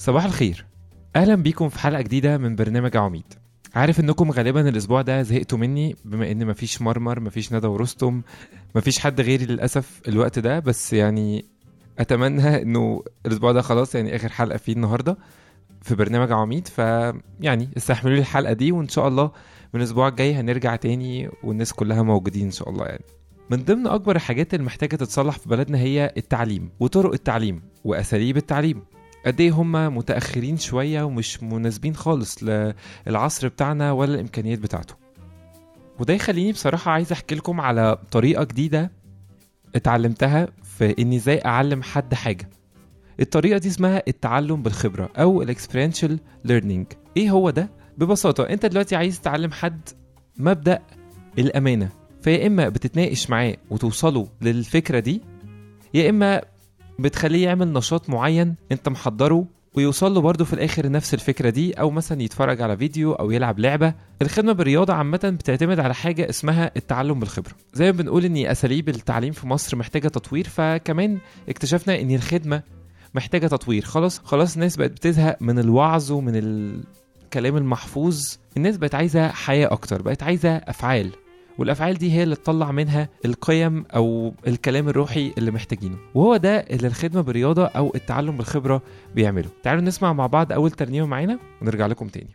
صباح الخير اهلا بيكم في حلقه جديده من برنامج عميد عارف انكم غالبا الاسبوع ده زهقتوا مني بما ان مفيش مرمر مفيش ندى ورستم مفيش حد غيري للاسف الوقت ده بس يعني اتمنى انه الاسبوع ده خلاص يعني اخر حلقه فيه النهارده في برنامج عميد فيعني استحملوا لي الحلقه دي وان شاء الله من الاسبوع الجاي هنرجع تاني والناس كلها موجودين ان شاء الله يعني من ضمن اكبر الحاجات اللي محتاجه تتصلح في بلدنا هي التعليم وطرق التعليم واساليب التعليم قد ايه هم متاخرين شويه ومش مناسبين خالص للعصر بتاعنا ولا الامكانيات بتاعته وده يخليني بصراحه عايز احكي لكم على طريقه جديده اتعلمتها في اني ازاي اعلم حد حاجه الطريقه دي اسمها التعلم بالخبره او الاكسبيرينشال ليرنينج ايه هو ده ببساطه انت دلوقتي عايز تعلم حد مبدا الامانه فيا اما بتتناقش معاه وتوصلوا للفكره دي يا اما بتخليه يعمل نشاط معين انت محضره ويوصل له برضه في الاخر نفس الفكره دي او مثلا يتفرج على فيديو او يلعب لعبه الخدمه بالرياضه عامه بتعتمد على حاجه اسمها التعلم بالخبره زي ما بنقول ان اساليب التعليم في مصر محتاجه تطوير فكمان اكتشفنا ان الخدمه محتاجه تطوير خلاص خلاص الناس بقت بتزهق من الوعظ ومن الكلام المحفوظ الناس بقت عايزه حياه اكتر بقت عايزه افعال والافعال دي هي اللي تطلع منها القيم او الكلام الروحي اللي محتاجينه وهو ده اللي الخدمه بالرياضه او التعلم بالخبره بيعمله تعالوا نسمع مع بعض اول ترنيمه معانا ونرجع لكم تاني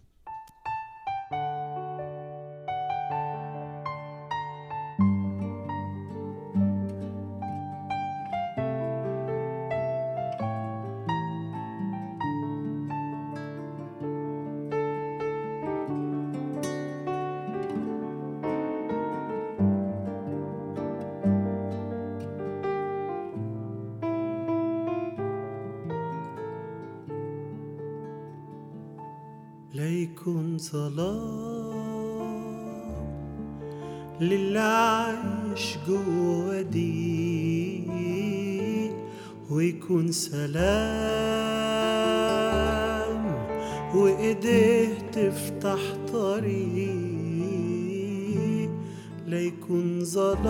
ليكن ظلام للي عايش جوا دي ويكون سلام وايديه تفتح طريق ليكن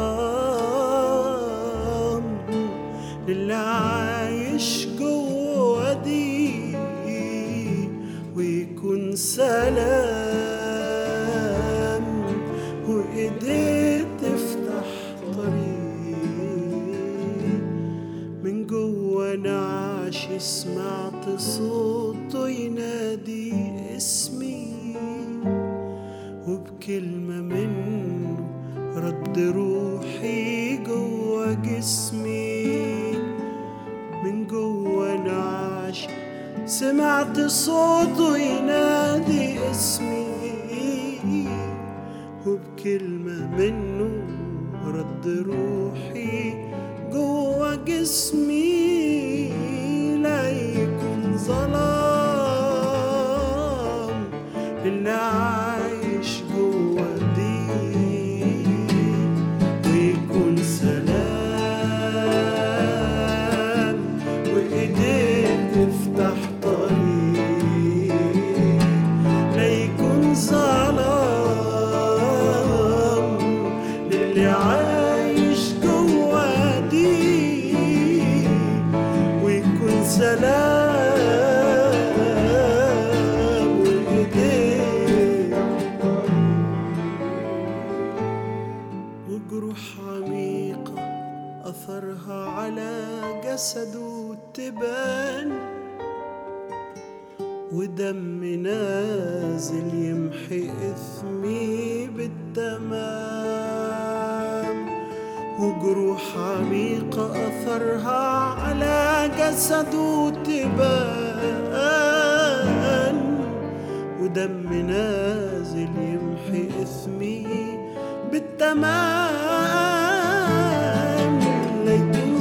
ظلام للي عايش جوا دي ويكون سلام وإيديه تفتح طريق من جوا نعش سمعت صوته ينادي اسمي وبكلمة منه رد روحي جوا جسمي من جوا نعش سمعت صوته ينادي اسمي وبكلمة منه رد روحي جوا جسمي لا يكون ظلام اللي عايش جوا دي ويكون سلام وإيديه تفتح طريق لا يكون ظلام للي عايش جوا دي ويكون سلام وإيديه وجروح عميقة أثرها على جسده تبان ودم نازل يمحي إثمي بالتمام وجروح عميقة أثرها على جسده تبان ودم نازل يمحي إثمي بالتمام ليكن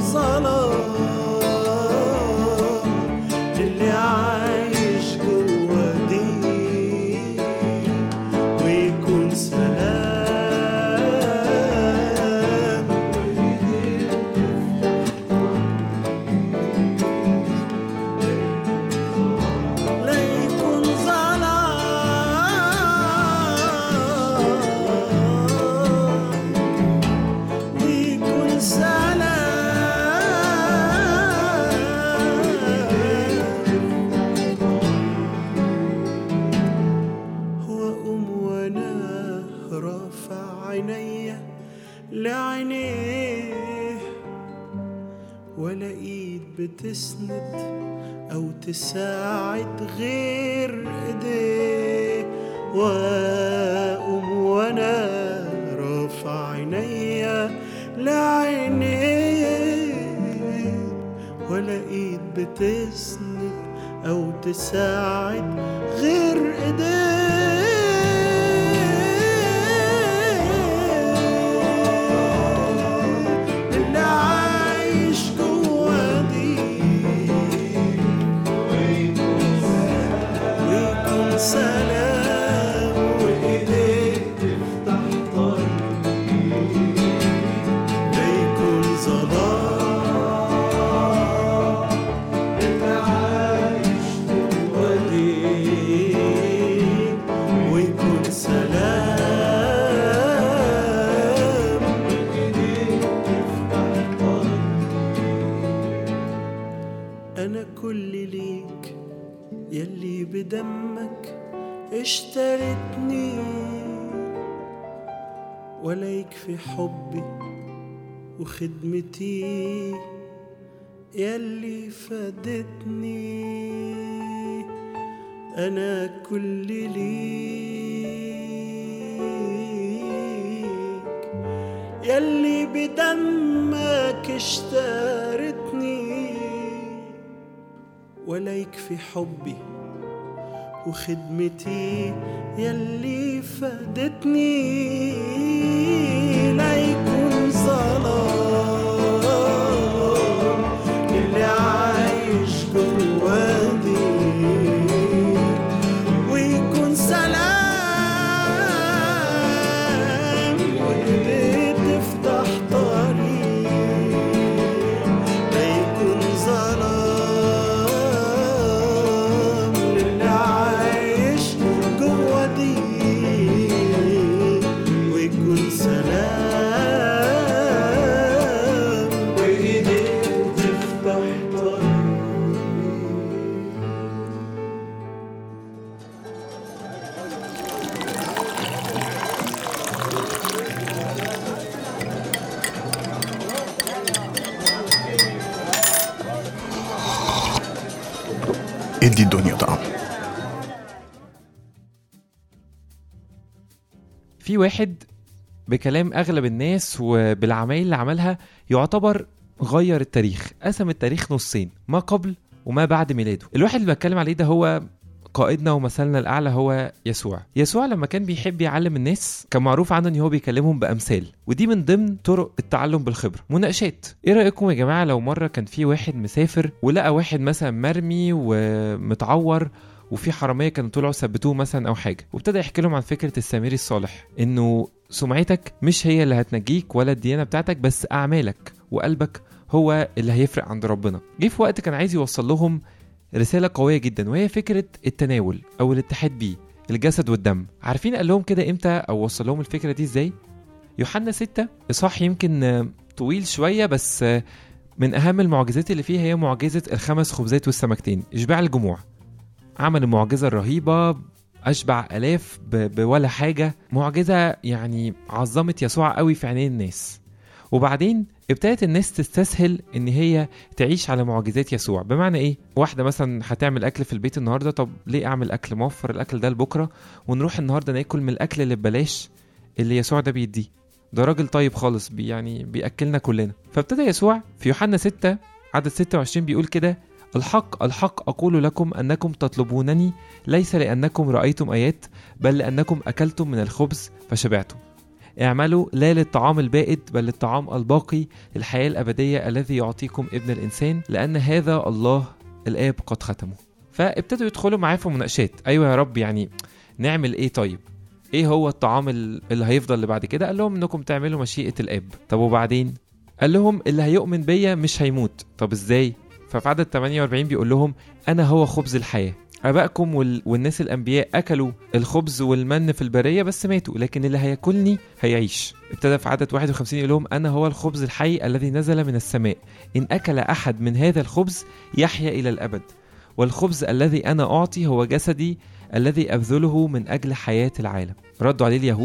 ظلام للي عايش جوا دي ويكون سلام ليكن ظلام ولا ايد بتسند او تساعد غير ايديه واقوم وانا رافع عينيا لعينيه ولا ايد بتسند او تساعد غير ايديه اللي عايش جوا دي ويكون سلام وايديك تفتح طريق لا يكون ظلام اللي عايش جوا دي ويكون سلام وايديك تفتح طريق انا كل ليك يلي بدمك اشتريتني ولا يكفي حبي وخدمتي يلي فادتني انا كل ليك يلي بدمك اشتريتني ولا يكفي حبي وخدمتي يلي فادتني لا يكون ظلام اللي عايش جوادي ويكون سلام وايديه تفتح طريق لا يكون ظلام للي عايش جوا دي ويكون سلام وايديه تفتح طريق ادي الدنيا طعم في واحد بكلام اغلب الناس وبالعمايل اللي عملها يعتبر غير التاريخ قسم التاريخ نصين ما قبل وما بعد ميلاده الواحد اللي بتكلم عليه ده هو قائدنا ومثلنا الاعلى هو يسوع يسوع لما كان بيحب يعلم الناس كان معروف عنه ان هو بيكلمهم بامثال ودي من ضمن طرق التعلم بالخبره مناقشات ايه رايكم يا جماعه لو مره كان في واحد مسافر ولقى واحد مثلا مرمي ومتعور وفي حراميه كانوا طلعوا ثبتوه مثلا او حاجه وابتدى يحكي لهم عن فكره السامري الصالح انه سمعتك مش هي اللي هتنجيك ولا الديانه بتاعتك بس اعمالك وقلبك هو اللي هيفرق عند ربنا جه في وقت كان عايز يوصل لهم رساله قويه جدا وهي فكره التناول او الاتحاد بيه الجسد والدم عارفين قال لهم كده امتى او وصل لهم الفكره دي ازاي يوحنا 6 اصحاح يمكن آه، طويل شويه بس آه، من اهم المعجزات اللي فيها هي معجزه الخمس خبزات والسمكتين اشباع الجموع عمل المعجزه الرهيبه اشبع الاف ب- بولا حاجه معجزه يعني عظمت يسوع قوي في عينين الناس وبعدين ابتدت الناس تستسهل ان هي تعيش على معجزات يسوع بمعنى ايه واحده مثلا هتعمل اكل في البيت النهارده طب ليه اعمل اكل موفر الاكل ده لبكره ونروح النهارده ناكل من الاكل اللي ببلاش اللي يسوع ده بيديه ده راجل طيب خالص بي يعني بياكلنا كلنا فابتدى يسوع في يوحنا 6 عدد 26 بيقول كده الحق الحق اقول لكم انكم تطلبونني ليس لانكم رايتم ايات بل لانكم اكلتم من الخبز فشبعتم اعملوا لا للطعام البائد بل للطعام الباقي الحياة الأبدية الذي يعطيكم ابن الإنسان لأن هذا الله الآب قد ختمه فابتدوا يدخلوا معاه في مناقشات أيوة يا رب يعني نعمل إيه طيب إيه هو الطعام ال- اللي هيفضل اللي بعد كده قال لهم إنكم تعملوا مشيئة الآب طب وبعدين قال لهم اللي هيؤمن بيا مش هيموت طب إزاي ففي عدد 48 بيقول لهم أنا هو خبز الحياة آبائكم وال... والناس الأنبياء أكلوا الخبز والمن في البرية بس ماتوا لكن اللي هياكلني هيعيش ابتدى في عدد 51 يقول لهم أنا هو الخبز الحي الذي نزل من السماء إن أكل أحد من هذا الخبز يحيا إلى الأبد والخبز الذي أنا أعطي هو جسدي الذي أبذله من أجل حياة العالم ردوا عليه اليهود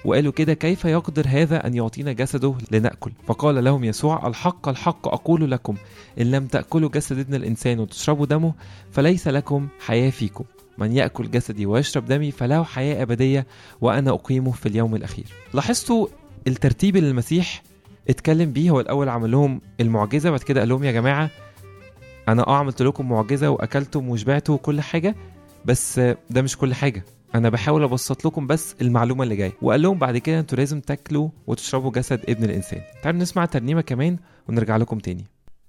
وقالوا كده كيف يقدر هذا أن يعطينا جسده لنأكل فقال لهم يسوع الحق الحق أقول لكم إن لم تأكلوا جسد ابن الإنسان وتشربوا دمه فليس لكم حياة فيكم من يأكل جسدي ويشرب دمي فله حياة أبدية وأنا أقيمه في اليوم الأخير لاحظتوا الترتيب اللي المسيح اتكلم بيه هو الأول عمل لهم المعجزة بعد كده قال لهم يا جماعة أنا أه عملت لكم معجزة وأكلتم وشبعتوا وكل حاجة بس ده مش كل حاجة انا بحاول ابسط لكم بس المعلومه اللي جايه وقال لهم بعد كده انتوا لازم تاكلوا وتشربوا جسد ابن الانسان تعالوا نسمع ترنيمه كمان ونرجع لكم تاني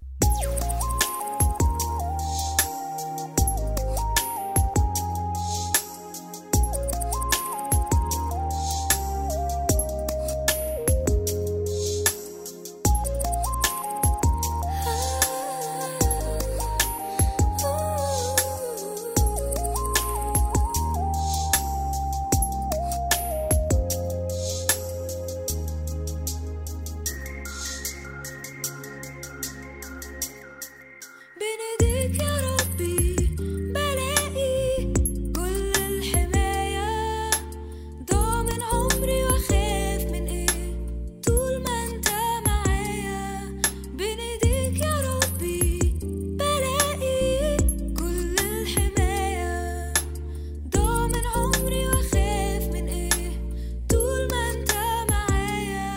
بين ايديك يا ربي بلاقي كل الحماية ضامن عمري واخاف من ايه طول ما انت معايا بين ايديك يا ربي بلاقي كل الحماية ضامن عمري واخاف من ايه طول ما انت معايا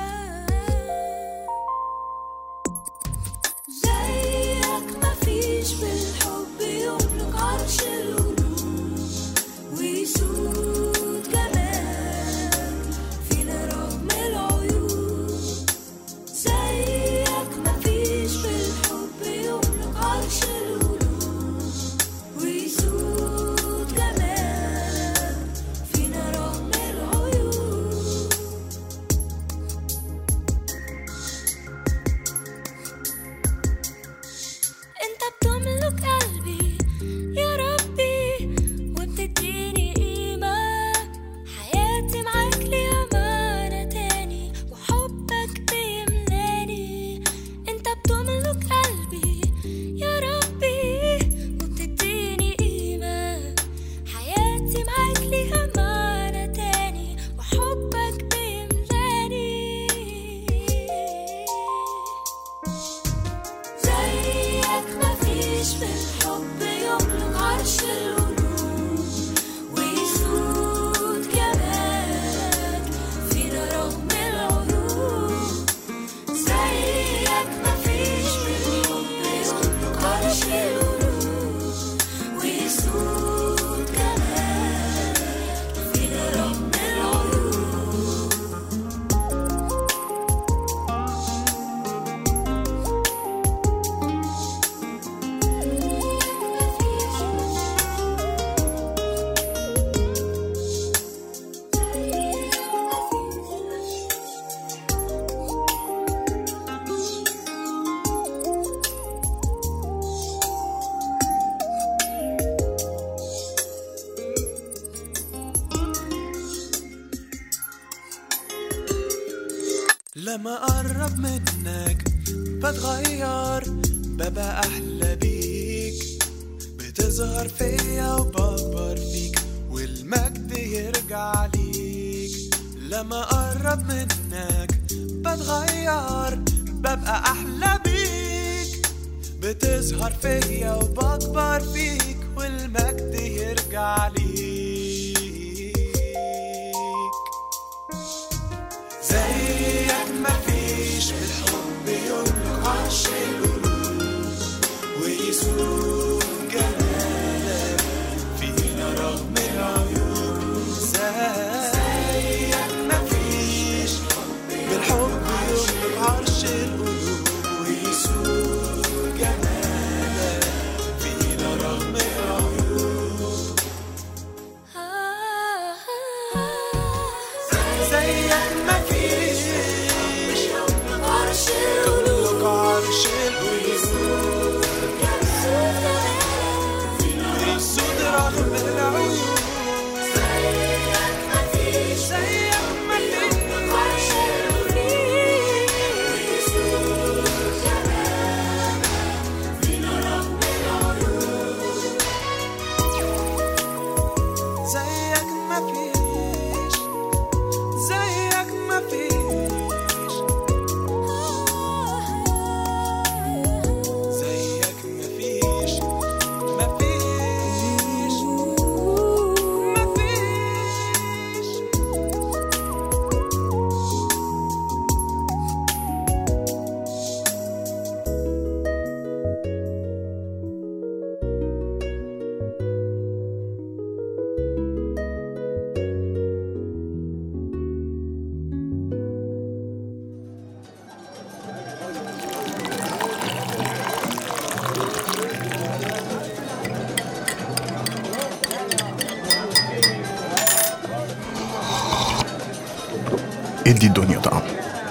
زيك مفيش بالحب يملك عرش القلوب ويسود جمالك فينا رغم العيوب زيك مفيش بالحب يملك عرش القلوب ويسود جمالك فينا رغم العيوب انت بتملك قلبي يا ربي وبتديني قيمة حياتي معاك ليها معنى تاني وحبك بيملاني انت بتملك قلبي يا ربي وبتديني قيمة حياتي معاك ليها معنى تاني وحبك بيملاني زيك مفيش بالحب يملك عرش القلوب ويسود جمالك فينا رغم العيوب زيك مفيش بالحب يملك عرش القلوب ويسود جمالك فينا رغم العيوب لما اقرب منك بتغير ببقى احلى بيك بتظهر فيا وبكبر فيك والمجد يرجع ليك لما اقرب منك بتغير ببقى احلى بيك بتظهر فيا وبكبر فيك والمجد يرجع ليك زيك مفيش بالحب يملك عرش القلوب ويسود جمالك فينا رغم العيوب زيك مفيش بالحب يملك عرش القلوب ويسود جمالك فينا رغم العيوب زيك مفيش عرش تملك عرش القلوب ادي الدنيا طعم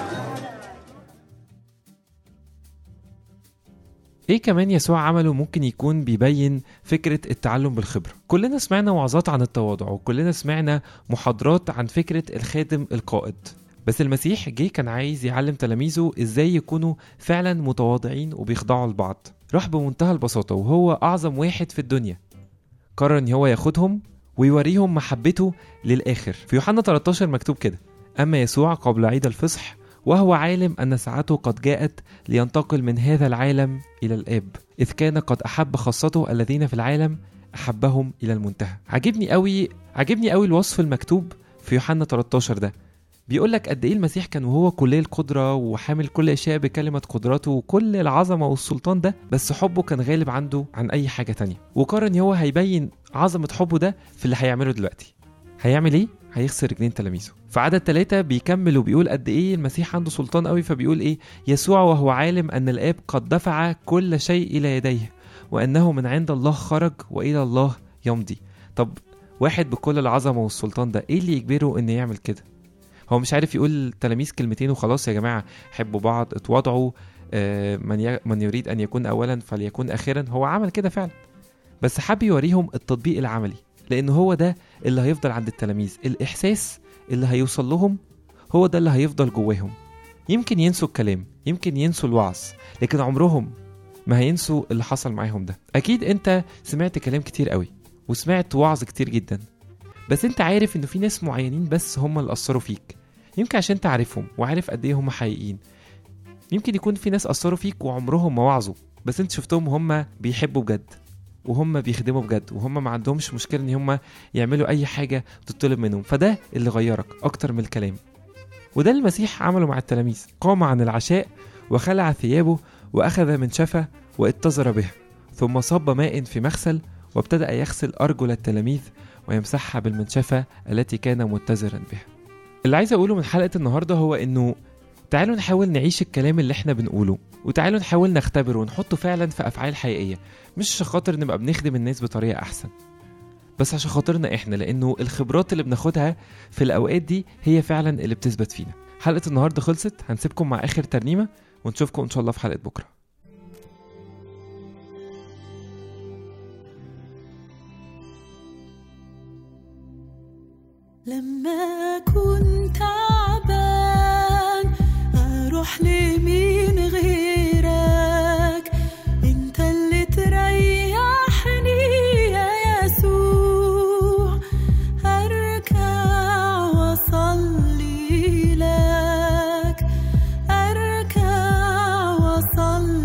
ايه كمان يسوع عمله ممكن يكون بيبين فكرة التعلم بالخبرة كلنا سمعنا وعظات عن التواضع وكلنا سمعنا محاضرات عن فكرة الخادم القائد بس المسيح جه كان عايز يعلم تلاميذه ازاي يكونوا فعلا متواضعين وبيخضعوا لبعض راح بمنتهى البساطة وهو أعظم واحد في الدنيا قرر ان هو ياخدهم ويوريهم محبته للآخر في يوحنا 13 مكتوب كده أما يسوع قبل عيد الفصح وهو عالم أن ساعته قد جاءت لينتقل من هذا العالم إلى الآب إذ كان قد أحب خاصته الذين في العالم أحبهم إلى المنتهى عجبني قوي عجبني قوي الوصف المكتوب في يوحنا 13 ده بيقول لك قد ايه المسيح كان وهو كلي القدره وحامل كل اشياء بكلمه قدرته وكل العظمه والسلطان ده بس حبه كان غالب عنده عن اي حاجه تانية وقرر ان هو هيبين عظمه حبه ده في اللي هيعمله دلوقتي هيعمل ايه هيخسر رجلين تلاميذه في عدد ثلاثة بيكمل وبيقول قد ايه المسيح عنده سلطان قوي فبيقول ايه يسوع وهو عالم ان الاب قد دفع كل شيء الى يديه وانه من عند الله خرج والى الله يمضي طب واحد بكل العظمه والسلطان ده ايه اللي يجبره ان يعمل كده هو مش عارف يقول للتلاميذ كلمتين وخلاص يا جماعه حبوا بعض اتواضعوا آه، من ي- من يريد ان يكون اولا فليكون اخرا هو عمل كده فعلا بس حب يوريهم التطبيق العملي لان هو ده اللي هيفضل عند التلاميذ الاحساس اللي هيوصل لهم هو ده اللي هيفضل جواهم يمكن ينسوا الكلام يمكن ينسوا الوعظ لكن عمرهم ما هينسوا اللي حصل معاهم ده اكيد انت سمعت كلام كتير قوي وسمعت وعظ كتير جدا بس انت عارف ان في ناس معينين بس هم اللي اثروا فيك يمكن عشان انت عارفهم وعارف قد ايه هم حقيقيين يمكن يكون في ناس اثروا فيك وعمرهم ما وعظوا بس انت شفتهم هم بيحبوا بجد وهم بيخدموا بجد وهم ما عندهمش مشكله ان هم يعملوا اي حاجه تطلب منهم فده اللي غيرك اكتر من الكلام وده اللي المسيح عمله مع التلاميذ قام عن العشاء وخلع ثيابه واخذ منشفه واتزر بها ثم صب ماء في مغسل وابتدا يغسل ارجل التلاميذ ويمسحها بالمنشفه التي كان متزرا بها اللي عايز اقوله من حلقه النهارده هو انه تعالوا نحاول نعيش الكلام اللي احنا بنقوله وتعالوا نحاول نختبره ونحطه فعلا في افعال حقيقيه مش عشان خاطر نبقى بنخدم الناس بطريقه احسن بس عشان خاطرنا احنا لانه الخبرات اللي بناخدها في الاوقات دي هي فعلا اللي بتثبت فينا حلقه النهارده خلصت هنسيبكم مع اخر ترنيمه ونشوفكم ان شاء الله في حلقه بكره لما أكون تعبان أروح لمين غيرك أنت اللي تريحني يا يسوع أركع وأصلي لك أركع وأصلي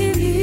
لمين